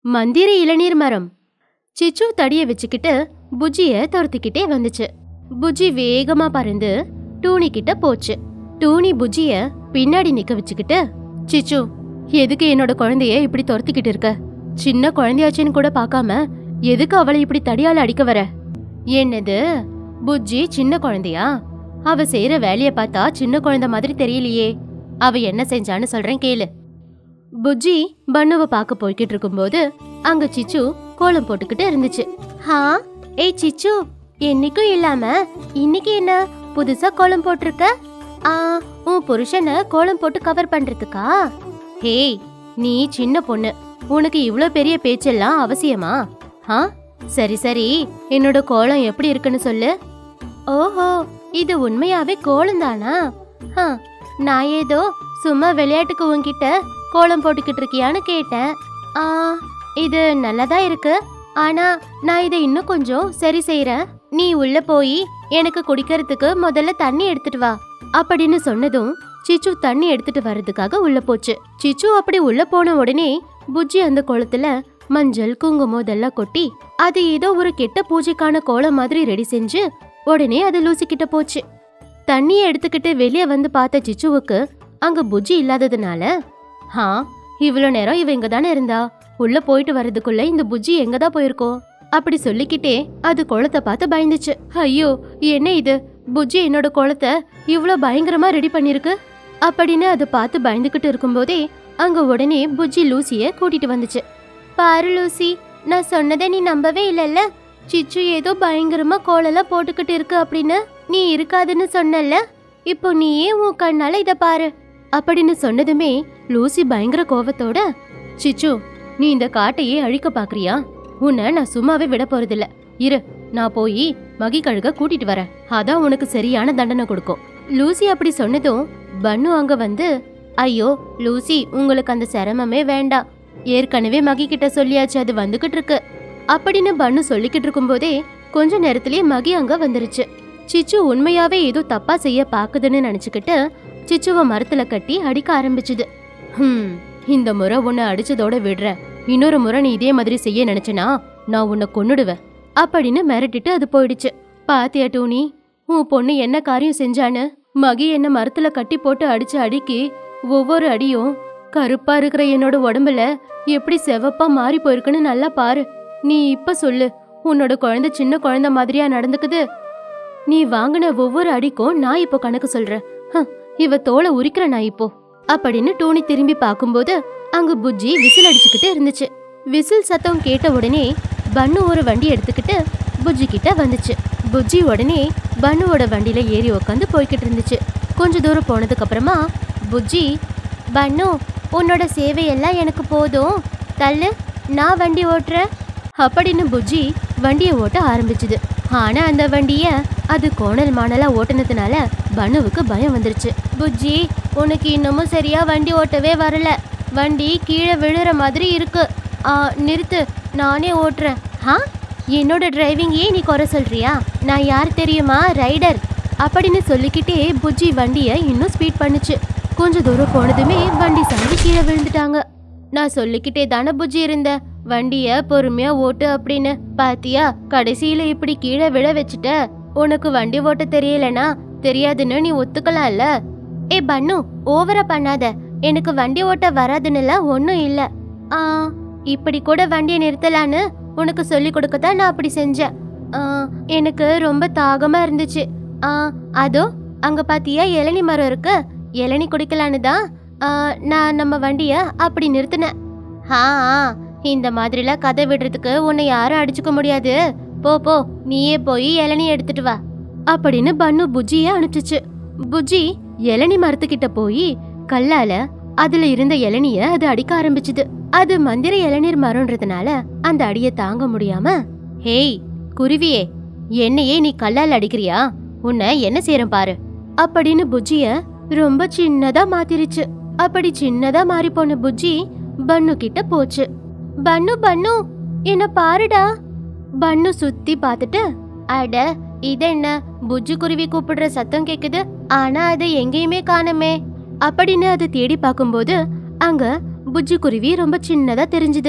மந்திர இளநீர் மரம் சிச்சு தடிய வச்சுக்கிட்டு புஜ்ஜிய துரத்திக்கிட்டே வந்துச்சு புஜ்ஜி வேகமா பறந்து டூனி கிட்ட போச்சு டூனி புஜ்ஜிய பின்னாடி நிக்க வச்சுக்கிட்டு சிச்சு எதுக்கு என்னோட குழந்தைய இப்படி துரத்திக்கிட்டு இருக்க சின்ன குழந்தையாச்சுன்னு கூட பார்க்காம எதுக்கு அவளை இப்படி தடியால அடிக்க வர என்னது புஜ்ஜி சின்ன குழந்தையா அவ செய்யற வேலைய பார்த்தா சின்ன குழந்தை மாதிரி தெரியலையே அவ என்ன செஞ்சான்னு சொல்றேன் கேளு புஜ்ஜி பன்னுவை பார்க்க போய்கிட்டு இருக்கும்போது அங்க சிச்சு கோலம் போட்டுக்கிட்டு இருந்துச்சு ஹா ஏய் சிச்சு என்னைக்கும் இல்லாம இன்னைக்கு என்ன புதுசா கோலம் போட்டிருக்க ஆ உன் புருஷனை கோலம் போட்டு கவர் பண்றதுக்கா ஹேய் நீ சின்ன பொண்ணு உனக்கு இவ்ளோ பெரிய பேச்செல்லாம் அவசியமா ஆ சரி சரி என்னோட கோலம் எப்படி இருக்குன்னு சொல்லு ஓஹோ இது உண்மையாவே கோலம் தானா ஹ, நான் ஏதோ சும்மா விளையாட்டுக்கு உன்கிட்ட கோலம் போட்டுக்கிட்டு இருக்கியான்னு கேட்டேன் ஆ இது நல்லதா இருக்கு ஆனா நான் இதை இன்னும் கொஞ்சம் சரி செய்யறேன் நீ உள்ள போய் எனக்கு குடிக்கிறதுக்கு முதல்ல தண்ணி எடுத்துட்டு வா அப்படின்னு சொன்னதும் சிச்சு தண்ணி எடுத்துட்டு வர்றதுக்காக உள்ள போச்சு சிச்சு அப்படி உள்ள போன உடனே புஜ்ஜி அந்த குளத்துல மஞ்சள் குங்குமம் இதெல்லாம் கொட்டி அது ஏதோ ஒரு கெட்ட பூஜைக்கான கோலம் மாதிரி ரெடி செஞ்சு உடனே அது லூசி கிட்ட போச்சு தண்ணியை எடுத்துக்கிட்டு வெளியே வந்து பார்த்த சிச்சுவுக்கு அங்க புஜ்ஜி இல்லாததுனால ஹா இவ்வளோ நேரம் இவ இங்க தானே இருந்தா உள்ள போயிட்டு வர்றதுக்குள்ள இந்த புஜ்ஜி எங்க தான் போயிருக்கோம் அப்படி சொல்லிக்கிட்டே அது குளத்தை பார்த்து பயந்துச்சு ஐயோ என்ன இது புஜ்ஜி என்னோட குளத்தை இவ்வளோ பயங்கரமா ரெடி பண்ணிருக்கு அப்படின்னு அது பார்த்து பயந்துகிட்டு இருக்கும்போதே அங்க உடனே புஜ்ஜி லூசிய கூட்டிட்டு வந்துச்சு பாரு லூசி நான் சொன்னதை நீ நம்பவே இல்லைல்ல சிச்சு ஏதோ பயங்கரமா கோலெல்லாம் போட்டுக்கிட்டு இருக்கு அப்படின்னு நீ இருக்காதுன்னு சொன்னல இப்போ நீயே உன் கண்ணால இத பாரு அப்படின்னு சொன்னதுமே லூசி பயங்கர கோவத்தோட சிச்சு நீ இந்த காட்டையே அழிக்க பாக்குறியா உன்னை நான் சும்மாவே விட போறதில்ல இரு நான் போய் மகி கழுக கூட்டிட்டு வரேன் அதான் உனக்கு சரியான தண்டனை கொடுக்கும் லூசி அப்படி சொன்னதும் பன்னு அங்க வந்து ஐயோ லூசி உங்களுக்கு அந்த சிரமமே வேண்டாம் ஏற்கனவே மகி கிட்ட சொல்லியாச்சு அது வந்துகிட்டு இருக்கு அப்படின்னு பன்னு சொல்லிக்கிட்டு இருக்கும்போதே கொஞ்ச நேரத்திலேயே மகி அங்க வந்துருச்சு சிச்சு உண்மையாவே ஏதோ தப்பா செய்ய பாக்குதுன்னு நினைச்சுக்கிட்டு சிச்சுவ மரத்துல கட்டி அடிக்க ஆரம்பிச்சுது ஹம் இந்த முறை உன்னை அடிச்சதோட விடுறேன் இன்னொரு முறை நீ இதே மாதிரி செய்ய நினைச்சனா நான் உன்னை கொன்னுடுவேன் அப்படின்னு மிரட்டிட்டு அது போயிடுச்சு பாத்தியா டூனி உன் பொண்ணு என்ன காரியம் செஞ்சான்னு மகி என்ன மரத்துல கட்டி போட்டு அடிச்ச அடிக்கி ஒவ்வொரு அடியும் கருப்பா இருக்கிற என்னோட உடம்புல எப்படி செவப்பா மாறி போயிருக்குன்னு நல்லா பாரு நீ இப்ப சொல்லு உன்னோட குழந்தை சின்ன குழந்தை மாதிரியா நடந்துக்குது நீ வாங்கின ஒவ்வொரு அடிக்கும் நான் இப்போ கணக்கு சொல்றேன் ஹம், இவ தோலை உரிக்கிற நான் இப்போ அப்படின்னு டோனி திரும்பி பார்க்கும்போது அங்க புஜ்ஜி விசில் அடிச்சுக்கிட்டு இருந்துச்சு விசில் சத்தம் கேட்ட உடனே பன்னு ஒரு வண்டி எடுத்துக்கிட்டு புஜ்ஜி கிட்ட வந்துச்சு புஜ்ஜி உடனே பன்னுவோட வண்டியில ஏறி உக்காந்து போய்கிட்டு இருந்துச்சு கொஞ்ச தூரம் போனதுக்கு அப்புறமா புஜ்ஜி பன்னு உன்னோட சேவையெல்லாம் எனக்கு போதும் தள்ளு நான் வண்டி ஓட்டுறேன் அப்படின்னு புஜ்ஜி வண்டியை ஓட்ட ஆரம்பிச்சுது ஆனா அந்த வண்டிய அது கோணல் மாணலா ஓட்டுனதுனால பனுவுக்கு பயம் வந்துருச்சு புஜ்ஜி உனக்கு இன்னமும் சரியா வண்டி ஓட்டவே வரல வண்டி கீழே விழுற மாதிரி இருக்கு ஆ, நிறுத்து நானே ஓட்டுறேன் ஆ என்னோட டிரைவிங் ஏன் நீ குறை சொல்றியா நான் யார் தெரியுமா ரைடர் அப்படின்னு சொல்லிக்கிட்டே புஜ்ஜி வண்டியை இன்னும் ஸ்பீட் பண்ணுச்சு கொஞ்ச தூரம் போனதுமே வண்டி சாஞ்சி கீழே விழுந்துட்டாங்க நான் சொல்லிக்கிட்டே தானே புஜ்ஜி இருந்தேன் வண்டிய பொறுமையா ஓட்டு அப்படின்னு பாத்தியா கடைசியில இப்படி கீழே விழ வச்சுட்ட உனக்கு வண்டி ஓட்ட தெரியலனா தெரியாதுன்னு நீ ஒத்துக்கலாம்ல ஏ பன்னு ஓவரா பண்ணாத எனக்கு வண்டி ஓட்ட வராதுன்னுலாம் ஒன்றும் இல்ல ஆ இப்படி கூட வண்டியை நிறுத்தலான்னு உனக்கு சொல்லி கொடுக்கத்தான் நான் அப்படி செஞ்சேன் ஆ, எனக்கு ரொம்ப தாகமா இருந்துச்சு ஆ அதோ அங்க பாத்தியா இளநி மரம் இருக்கு இளநி குடிக்கலான்னு தான் ஆ, நான் நம்ம வண்டிய அப்படி நிறுத்தினேன் ஆ ஆ, இந்த மாதிரிலாம் கதை விடுறதுக்கு உன்னை யாரும் அடிச்சுக்க முடியாது போ போ நீயே போய் இளநி எடுத்துட்டு வா அப்படின்னு பன்னு புஜ்ஜிய அனுப்பிச்சுச்சு புஜ்ஜி இளநி மரத்துக்கிட்ட போய் கல்லால அதுல இருந்த இளநிய அது அடிக்க ஆரம்பிச்சுது அது மந்திர இளநீர் மரம்ன்றதுனால அந்த அடிய தாங்க முடியாம ஹேய் குருவியே என்னையே நீ கல்லால் அடிக்கிறியா உன்னை என்ன செய்யறேன் பாரு அப்படின்னு புஜ்ஜிய ரொம்ப சின்னதா மாத்திருச்சு அப்படி சின்னதா மாறி போன புஜ்ஜி பன்னு கிட்ட போச்சு பன்னு பன்னு என்ன பாருடா பன்னு சுத்தி பார்த்துட்டு அட இது என்ன புஜ்ஜு குருவி கூப்பிடுற சத்தம் கேக்குது ஆனா அது எங்கேயுமே காணுமே அப்படின்னு அது தேடி பார்க்கும்போது அங்க புஜ்ஜு குருவி ரொம்ப சின்னதா தெரிஞ்சுது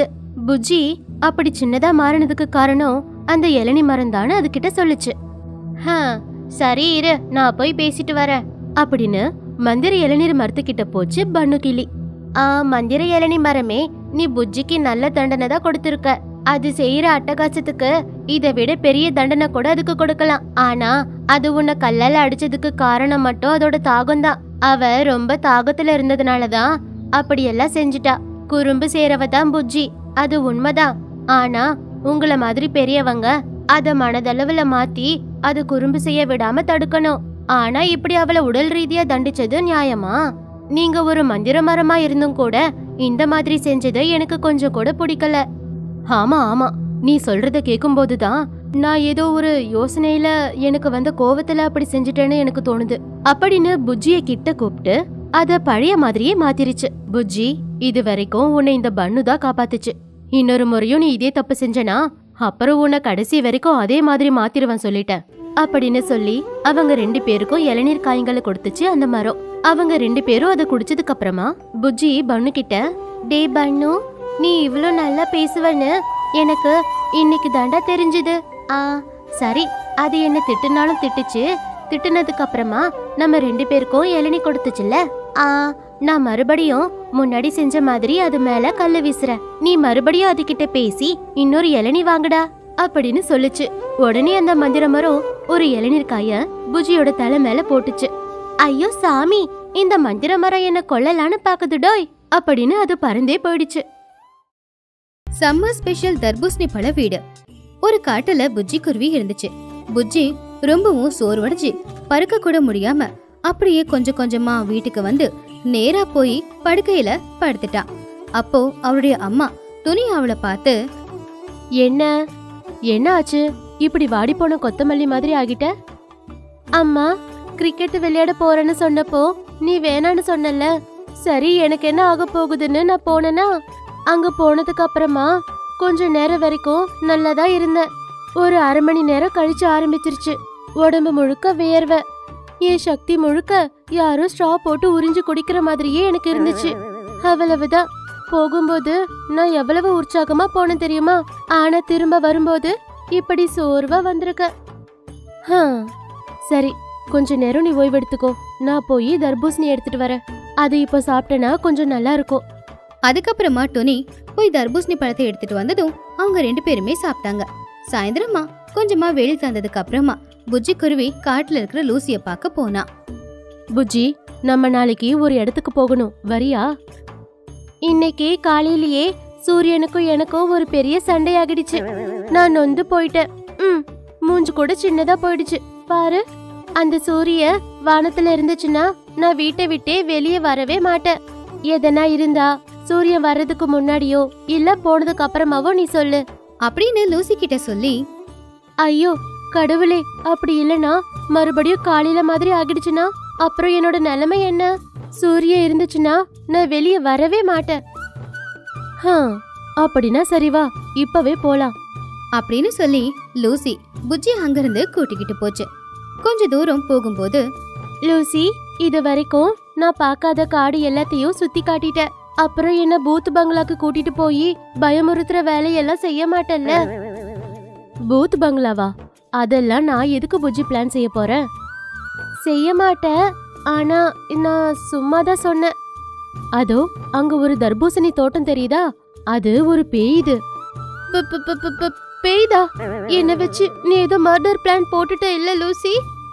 புஜ்ஜி அப்படி சின்னதா மாறினதுக்கு காரணம் அந்த இளநி மரம் தானே அதுகிட்ட சொல்லுச்சு "ஹா, சரி இரு நான் போய் பேசிட்டு வரேன் அப்படின்னு மந்திர இளநீர் மரத்துக்கிட்ட போச்சு பன்னு கிளி ஆ மந்திர இளநி மரமே நீ புஜ்ஜிக்கு நல்ல தண்டனை தான் கொடுத்துருக்க அது செய்யற அட்டகாசத்துக்கு இதை விட பெரிய தண்டனை கூட அதுக்கு கொடுக்கலாம் ஆனா அது உன்னை கல்லால அடிச்சதுக்கு காரணம் மட்டும் அதோட தாகம்தான் அவ ரொம்ப தாகத்துல இருந்ததுனாலதான் அப்படியெல்லாம் செஞ்சுட்டா குறும்பு சேரவ தான் புஜ்ஜி அது உண்மைதான் ஆனா உங்கள மாதிரி பெரியவங்க அத மனதளவுல மாத்தி அது குறும்பு செய்ய விடாம தடுக்கணும் ஆனா இப்படி அவளை உடல் ரீதியா தண்டிச்சது நியாயமா நீங்க ஒரு மந்திர மரமா இருந்தும் கூட இந்த மாதிரி செஞ்சது எனக்கு கொஞ்சம் கூட பிடிக்கல ஆமா ஆமா நீ சொல்றத கேக்கும்போது தான் நான் ஏதோ ஒரு யோசனையில எனக்கு வந்த கோவத்துல அப்படி செஞ்சுட்டேன்னு எனக்கு தோணுது அப்படின்னு புஜ்ஜிய கிட்ட கூப்பிட்டு அத பழைய மாதிரியே மாத்திருச்சு புஜ்ஜி இது வரைக்கும் உன்னை இந்த பண்ணு தான் காப்பாத்துச்சு இன்னொரு முறையும் நீ இதே தப்பு செஞ்சனா அப்புறம் உன்னை கடைசி வரைக்கும் அதே மாதிரி மாத்திருவேன் சொல்லிட்டேன் அப்படின்னு சொல்லி அவங்க ரெண்டு பேருக்கும் இளநீர் காய்களை கொடுத்துச்சு அந்த மரம் அவங்க ரெண்டு பேரும் அதை குடிச்சதுக்கு அப்புறமா புஜ்ஜி பண்ணு கிட்ட டே பண்ணு நீ இவ்ளோ நல்லா பேசுவன்னு எனக்கு இன்னைக்கு தாண்டா தெரிஞ்சுது ஆ சரி அது என்ன திட்டுனாலும் திட்டுச்சு திட்டுனதுக்கு அப்புறமா நம்ம ரெண்டு பேருக்கும் இளநீ கொடுத்துச்சுல்ல ஆ நான் மறுபடியும் முன்னாடி செஞ்ச மாதிரி அது மேல கல்லு வீசுறேன் நீ மறுபடியும் அதுகிட்ட பேசி இன்னொரு இளநீ வாங்குடா அப்படின்னு சொல்லுச்சு உடனே அந்த மந்திர மரம் ஒரு இளநீர் காய புஜியோட தலை மேல போட்டுச்சு ஐயோ சாமி இந்த மந்திர மரம் என்ன கொல்லலான்னு பாக்குது டோய் அப்படின்னு அது பறந்தே போயிடுச்சு சம்மர் ஸ்பெஷல் தர்பூசணி பழ வீடு ஒரு காட்டுல புஜ்ஜி குருவி இருந்துச்சு புஜ்ஜி ரொம்பவும் சோர்வடைஞ்சு பறக்க கூட முடியாம அப்படியே கொஞ்சம் கொஞ்சமா வீட்டுக்கு வந்து நேரா போய் படுக்கையில படுத்துட்டான் அப்போ அவளுடைய அம்மா துணி அவளை பார்த்து என்ன என்ன ஆச்சு இப்படி வாடி போன கொத்தமல்லி மாதிரி ஆகிட்ட அம்மா கிரிக்கெட் விளையாட போறேன்னு சொன்னப்போ நீ வேணான்னு சொன்னல சரி எனக்கு என்ன ஆக போகுதுன்னு நான் போனேனா அங்க போனதுக்கு அப்புறமா கொஞ்ச நேரம் வரைக்கும் நல்லாதான் இருந்தேன் ஒரு அரை மணி நேரம் கழிச்சு ஆரம்பிச்சிருச்சு உடம்பு முழுக்க வேர்வை என் சக்தி முழுக்க யாரோ ஸ்ட்ரா போட்டு உறிஞ்சு குடிக்கிற மாதிரியே எனக்கு இருந்துச்சு அவ்வளவுதான் போகும்போது நான் எவ்வளவு உற்சாகமா போனேன் தெரியுமா ஆனா திரும்ப வரும்போது இப்படி சோர்வா வந்திருக்க ஹம், சரி கொஞ்ச நேரம் நீ ஓய்வெடுத்துக்கோ நான் போய் தர்பூசணி எடுத்துட்டு வரேன் அது இப்போ சாப்பிட்டேனா கொஞ்சம் நல்லா இருக்கும் அதுக்கப்புறமா டொனி போய் தர்பூசணி பழத்தை எடுத்துட்டு வந்ததும் அவங்க ரெண்டு பேருமே சாப்பிட்டாங்க சாயந்தரமா கொஞ்சமா வெளி தந்ததுக்கு அப்புறமா புஜ்ஜி குருவி காட்டுல இருக்கிற லூசிய பார்க்க போனா புஜ்ஜி நம்ம நாளைக்கு ஒரு இடத்துக்கு போகணும் வரியா இன்னைக்கு காலையிலேயே சூரியனுக்கும் எனக்கும் ஒரு பெரிய சண்டை ஆகிடுச்சு நான் நொந்து போயிட்டேன் ம் மூஞ்சு கூட சின்னதா போயிடுச்சு பாரு அந்த சூரிய வானத்துல இருந்துச்சுன்னா நான் வீட்டை விட்டே வெளியே வரவே மாட்டேன் எதனா இருந்தா சூரியன் வர்றதுக்கு முன்னாடியோ இல்ல போனதுக்கு அப்புறமாவோ நீ சொல்லு அப்படின்னு லூசி கிட்ட சொல்லி ஐயோ கடவுளே அப்படி இல்லனா மறுபடியும் காலையில மாதிரி ஆகிடுச்சுன்னா அப்புறம் என்னோட நிலைமை என்ன சூரியன் இருந்துச்சுன்னா நான் வெளியே வரவே மாட்டேன் ஹம், அப்படின்னா சரி வா இப்பவே போலாம் அப்படின்னு சொல்லி லூசி புஜ்ஜி அங்கிருந்து கூட்டிக்கிட்டு போச்சு கொஞ்ச தூரம் போகும்போது லூசி இது வரைக்கும் நான் பார்க்காத காடு எல்லாத்தையும் சுத்தி காட்டிட்டேன் அப்புறம் என்ன பூத் பங்களாக்கு கூட்டிட்டு போய் பயமுறுத்துற வேலையெல்லாம் செய்ய மாட்டேன்ல பூத் பங்களாவா அதெல்லாம் நான் எதுக்கு புஜ்ஜி பிளான் செய்ய போறேன் செய்ய மாட்டேன் ஆனா நான் சும்மா தான் சொன்னேன் அதோ அங்க ஒரு தர்பூசணி தோட்டம் தெரியுதா அது ஒரு பேயுது ப- ப- ப- ப- ப- பேய்தா என்ன வச்சு நீ ஏதோ மர்டர் பிளான் போட்டுட்ட இல்ல லூசி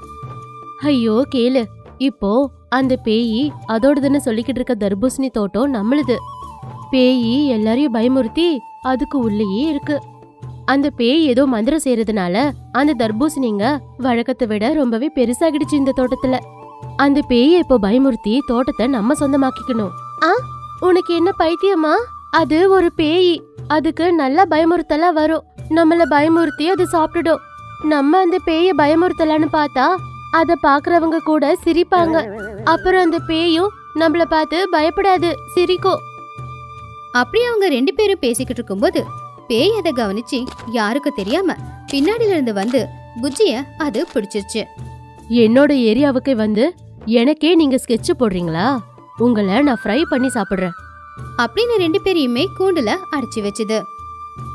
ஐயோ கேளு இப்போ அந்த பேயி அதோடதுன்னு சொல்லிக்கிட்டு இருக்க தர்பூசணி தோட்டம் நம்மளுது பேயி எல்லாரையும் பயமுறுத்தி அதுக்கு உள்ளேயே இருக்கு அந்த பேய் ஏதோ மந்திரம் செய்யறதுனால அந்த தர்பூசணிங்க வழக்கத்தை விட ரொம்பவே பெருசாகிடுச்சு இந்த தோட்டத்துல அந்த பேயை இப்போ பயமுறுத்தி தோட்டத்தை நம்ம சொந்தமாக்கிக்கணும் ஆ உனக்கு என்ன பைத்தியமா அது ஒரு பேய் அதுக்கு நல்லா பயமுறுத்தலா வரும் நம்மள பயமுறுத்தி அது சாப்பிட்டுடும் நம்ம அந்த பேயை பயமுறுத்தலான்னு பார்த்தா அத பாக்குறவங்க கூட சிரிப்பாங்க அப்புறம் அந்த பேயும் நம்மள பார்த்து பயப்படாது சிரிக்கும் அப்படி அவங்க ரெண்டு பேரும் பேசிக்கிட்டு இருக்கும்போது பேய் அதை கவனிச்சு யாருக்கும் தெரியாம பின்னாடில இருந்து வந்து புஜ்ஜிய அது பிடிச்சிருச்சு என்னோட ஏரியாவுக்கு வந்து எனக்கே நீங்க ஸ்கெட்ச் போடுறீங்களா உங்களை நான் ஃப்ரை பண்ணி சாப்பிடுறேன் அப்படின்னு ரெண்டு பேரையுமே கூண்டுல அடைச்சு வச்சுது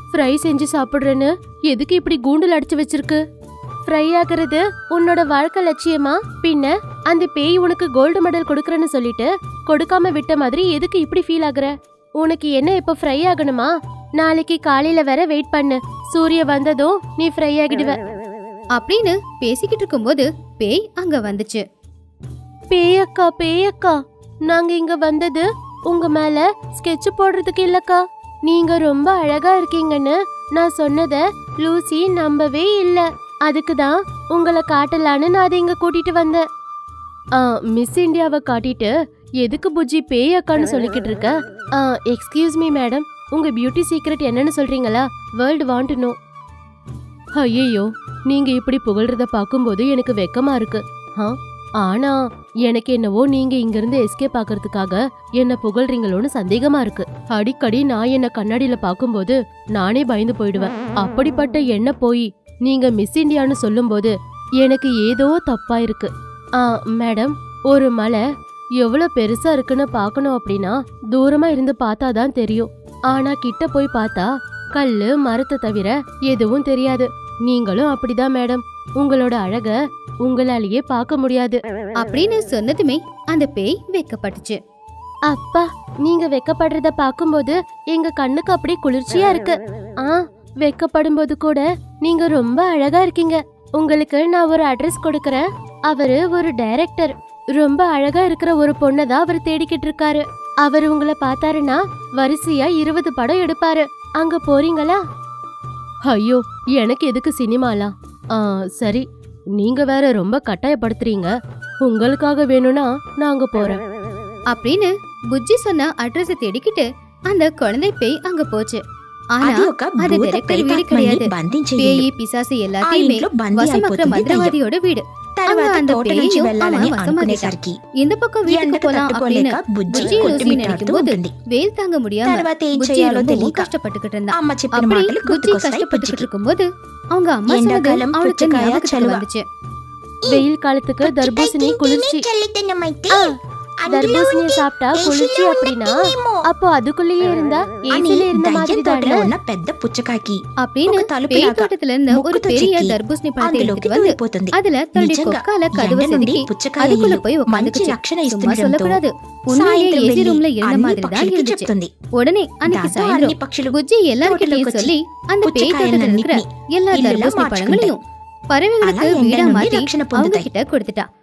ஃப்ரை செஞ்சு சாப்பிடுறேன்னு எதுக்கு இப்படி கூண்டுல அடைச்சு வச்சிருக்கு ஃப்ரை ஆகுறது உன்னோட வாழ்க்கை லட்சியமா பின்ன அந்த பேய் உனக்கு கோல்டு மெடல் கொடுக்கறேன்னு சொல்லிட்டு கொடுக்காம விட்ட மாதிரி எதுக்கு இப்படி ஃபீல் ஆகுற உனக்கு என்ன இப்ப ஃப்ரை ஆகணுமா நாளைக்கு காலையில வர வெயிட் பண்ணு சூரிய வந்ததும் நீ ஃப்ரை ஆகிடுவ அப்படின்னு பேசிக்கிட்டு இருக்கும்போது பேய் அங்க வந்துச்சு பேயக்கா பேயக்கா நாங்க இங்க வந்தது உங்க மேல ஸ்கெட்ச் போடுறதுக்கு இல்லக்கா நீங்க ரொம்ப அழகா இருக்கீங்கன்னு நான் சொன்னத லூசி நம்பவே இல்ல அதுக்கு தான் உங்களை காட்டலான்னு நான் அதை இங்க கூட்டிட்டு வந்தேன் ஆ மிஸ் இந்தியாவை காட்டிட்டு எதுக்கு புஜ்ஜி பேய் அக்கான்னு சொல்லிக்கிட்டு இருக்க ஆ எக்ஸ்கியூஸ் மீ மேடம் உங்க பியூட்டி சீக்ரெட் என்னன்னு சொல்றீங்களா வேர்ல்டு வாண்ட் நோ ஐயோ நீங்க இப்படி புகழ்றத பார்க்கும்போது எனக்கு வெக்கமா இருக்கு ஆ ஆனா எனக்கு என்னவோ நீங்க இங்க இருந்து எஸ்கேப் ஆகிறதுக்காக என்ன புகழ்றீங்களோன்னு சந்தேகமா இருக்கு அடிக்கடி நான் என்ன கண்ணாடியில பாக்கும்போது நானே பயந்து போயிடுவேன் அப்படிப்பட்ட என்ன போய் நீங்க மிஸ் இந்தியான்னு சொல்லும்போது எனக்கு ஏதோ தப்பா இருக்கு ஆ மேடம் ஒரு மலை எவ்வளவு பெருசா இருக்குன்னு பார்க்கணும் அப்படின்னா தூரமா இருந்து பார்த்தாதான் தெரியும் ஆனா கிட்ட போய் பார்த்தா கல்லு மரத்தை தவிர எதுவும் தெரியாது நீங்களும் அப்படிதான் மேடம் உங்களோட அழக உங்களாலேயே பார்க்க முடியாது அப்படின்னு சொன்னதுமே அந்த பேய் வெக்கப்பட்டுச்சு அப்பா நீங்க வெக்கப்படுறத பாக்கும்போது எங்க கண்ணுக்கு அப்படியே குளிர்ச்சியா இருக்கு ஆ வெக்கப்படும் போது கூட நீங்க ரொம்ப அழகா இருக்கீங்க உங்களுக்கு நான் ஒரு அட்ரஸ் கொடுக்கறேன் அவரு ஒரு டைரக்டர் ரொம்ப அழகா இருக்கிற ஒரு பொண்ணை தான் அவர் தேடிக்கிட்டு இருக்காரு அவர் உங்களை பார்த்தாருன்னா வரிசையா இருபது படம் எடுப்பாரு அங்க போறீங்களா ஐயோ எனக்கு எதுக்கு சினிமாலாம் ஆ சரி நீங்க வேற ரொம்ப கட்டாயப்படுத்துறீங்க உங்களுக்காக வேணும்னா நான் அங்க போறேன் அப்படின்னு புஜ்ஜி சொன்ன அட்ரஸ தேடிக்கிட்டு அந்த குழந்தை பேய் அங்க போச்சு ஆனா అది ఒక అది భూత డైరెక్టర్ వీడి ప్రేతాత్మని கிடையாது. బంధించే பேய் ఇల్లు. பிசாசு ఆ எல்லாத்தையுமே ఇంట్లో బందీ வசமக்கிற అయిపోతుంది దయ్యం. மந்திரவாதியோட வீடு తర్వాత అలా అంత తోట నుంచి పేయు వెళ్ళాలని అమ్మ వసమాదిట. అనుకునేసరికి இந்த பக்கம் வீட்டுக்கு ఎండకు போலாம் அப்படின்னு తట్టుకోలేక బుజ్జి బుజ్జి లూసి కొట్టుమిట్టాడుతూ நினைக்கும் போது ఉంటుంది வெயில் தாங்க முடியாம తర్వాత ఏం புஜ்ஜி చేయాలో ரொம்பவும் తెలియక கஷ்டப்பட்டுக்கிட்டு இருந்தா అమ్మ చెప్పిన அப்படி మాటలు புஜ்ஜி గుర్తుకొస్తాయి கஷ்டப்பட்டுக்கிட்டு బుజ్జికి இருக்கும்போது அவங்க அம்மா சொன்னது ఎండాకాలం அவளுக்கு పుచ్చకాయ ஞாபகத்துக்கு చలువ. வந்துச்சு வெயில் காலத்துக்கு தர்பூசணி குளிர்ச்சி చల్లితనమైతే ஆ, தர்பூசணியை சாப்பிட்டா குளிர்ச்சி அப்படின்னா அப்போ அதுக்குள்ளேயே இருந்தா అని ஏசில இருந்த மாதிரி దయ్యం తోటలో தானே ఉన్న పెద్ద పుచ్చకాకి அப்படின்னு ఒక తలుపు பேய் లాగా தோட்டத்துல இருந்து ஒரு ముక్కుతో பெரிய చిక్కి தர்பூசணி பழத்தை అందులోకి எடுத்துட்டு வந்து దూరిపోతుంది அதுல தன்னுடைய నిజంగా கொக்கால கதவை ఎండ నుండి செதுக்கி పుచ్చకాయ அதுக்குள்ள ఇల్లు போய் మంచి உட்காந்துக்குச்சு రక్షణ சும்மா ఇస్తుండటంతో சொல்லக்கூடாது உண்மையிலேயே సాయంత్రం ஏசி వెళ్ళి ரூம்ல இருந்த అన్ని மாதிரி தான் పక్షులకి இருந்துச்சு చెప్తుంది உடனே அன்னைக்கு దాంతో అన్ని சாயந்தரம் పక్షులు புஜ்ஜி எல்லார்கிட்டயும் தோட்டத்துக்கு சொல்லி அந்த பேய் தோட்டத்துல இருக்கிற పుచ్చకాయలన్నిటినీ எல்லா ఇళ్ళలా தர்பூசணி మార్చుకుంటాయి. பழங்களையும் பறவைகளுக்கு అలా ఎండ வீடா నుండి மாத்தி రక్షణ அவங்க పొందుతాయి கிட்ட கொடுத்துட்டா